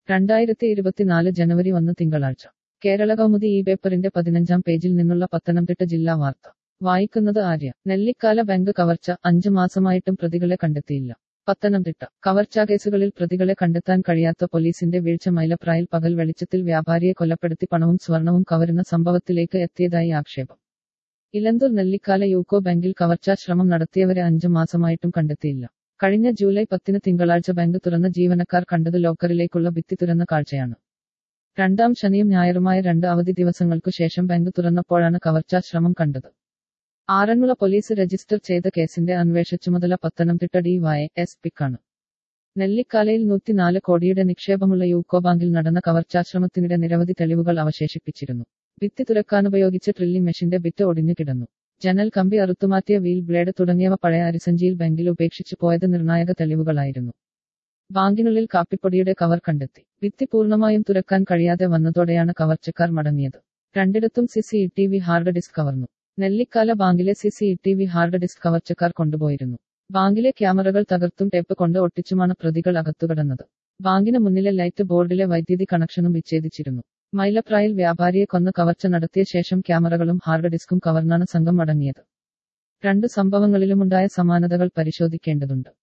രണ്ടായിരത്തി ഇരുപത്തിനാല് ജനുവരി ഒന്ന് തിങ്കളാഴ്ച കേരള കൗമുദി ഈ പേപ്പറിന്റെ പതിനഞ്ചാം പേജിൽ നിന്നുള്ള പത്തനംതിട്ട ജില്ലാ വാർത്ത വായിക്കുന്നത് ആര്യ നെല്ലിക്കാല ബാങ്ക് കവർച്ച അഞ്ചു മാസമായിട്ടും പ്രതികളെ കണ്ടെത്തിയില്ല പത്തനംതിട്ട കവർച്ചാ കേസുകളിൽ പ്രതികളെ കണ്ടെത്താൻ കഴിയാത്ത പോലീസിന്റെ വീഴ്ച മൈലപ്രായിൽ പകൽ വെളിച്ചത്തിൽ വ്യാപാരിയെ കൊലപ്പെടുത്തി പണവും സ്വർണവും കവരുന്ന സംഭവത്തിലേക്ക് എത്തിയതായി ആക്ഷേപം ഇലന്തൂർ നെല്ലിക്കാല യൂക്കോ ബാങ്കിൽ കവർച്ചാ ശ്രമം നടത്തിയവരെ അഞ്ചു മാസമായിട്ടും കണ്ടെത്തിയില്ല കഴിഞ്ഞ ജൂലൈ പത്തിന് തിങ്കളാഴ്ച ബാങ്ക് തുറന്ന ജീവനക്കാർ കണ്ടത് ലോക്കറിലേക്കുള്ള ഭിത്തി തുറന്ന കാഴ്ചയാണ് രണ്ടാം ശനിയും ഞായറുമായ രണ്ട് അവധി ദിവസങ്ങൾക്കു ശേഷം ബാങ്ക് തുറന്നപ്പോഴാണ് കവർച്ചാ ശ്രമം കണ്ടത് ആറന്മുള പോലീസ് രജിസ്റ്റർ ചെയ്ത കേസിന്റെ അന്വേഷണ ചുമതല പത്തനംതിട്ട ഡി വൈ എസ് പിക്കാണ് നെല്ലിക്കാലയിൽ നൂറ്റിനാല് കോടിയുടെ നിക്ഷേപമുള്ള യൂക്കോ ബാങ്കിൽ നടന്ന കവർച്ചാശ്രമത്തിനിടെ നിരവധി തെളിവുകൾ അവശേഷിപ്പിച്ചിരുന്നു ഭിത്തി തുറക്കാനുപയോഗിച്ച ഡ്രില്ലിംഗ് മെഷീന്റെ ബിറ്റ് ഒടിഞ്ഞു കിടന്നു ജനൽ കമ്പി അറുത്തുമാറ്റിയ വീൽ ബ്ലേഡ് തുടങ്ങിയവ പഴയ അരിസഞ്ചിയിൽ ബാങ്കിൽ ഉപേക്ഷിച്ചു പോയത് നിർണായക തെളിവുകളായിരുന്നു ബാങ്കിനുള്ളിൽ കാപ്പിപ്പൊടിയുടെ കവർ കണ്ടെത്തി ഭിത്തി പൂർണ്ണമായും തുറക്കാൻ കഴിയാതെ വന്നതോടെയാണ് കവർച്ചക്കാർ മടങ്ങിയത് രണ്ടിടത്തും C C T V hard disk കവർന്നു നെല്ലിക്കാല ബാങ്കിലെ C C T V hard disk കവർച്ചക്കാർ കൊണ്ടുപോയിരുന്നു ബാങ്കിലെ ക്യാമറകൾ തകർത്തും ടേപ്പ് കൊണ്ട് ഒട്ടിച്ചുമാണ് പ്രതികൾ അകത്തുകടന്നത് ബാങ്കിന് മുന്നിലെ ലൈറ്റ് ബോർഡിലെ വൈദ്യുതി കണക്ഷനും വിച്ഛേദിച്ചിരുന്നു മൈലപ്രായിൽ വ്യാപാരിയെ കൊന്ന് കവർച്ച നടത്തിയ ശേഷം ക്യാമറകളും ഹാർഡ് ഡിസ്കും കവർന്നാണ് സംഘം മടങ്ങിയത് രണ്ട് സംഭവങ്ങളിലുമുണ്ടായ സമാനതകൾ പരിശോധിക്കേണ്ടതുണ്ട്